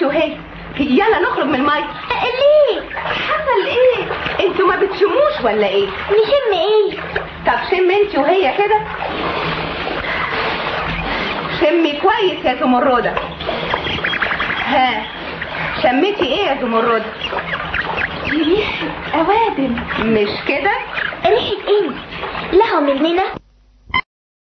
وهي يلا نخرج من الميه ليه حصل ايه انتوا ما بتشموش ولا ايه نشم ايه طب شم انت وهي كده شمي كويس يا زمردة ها شميتي ايه يا زمردة ريحة اوادم مش كده ريحة ايه لها مننا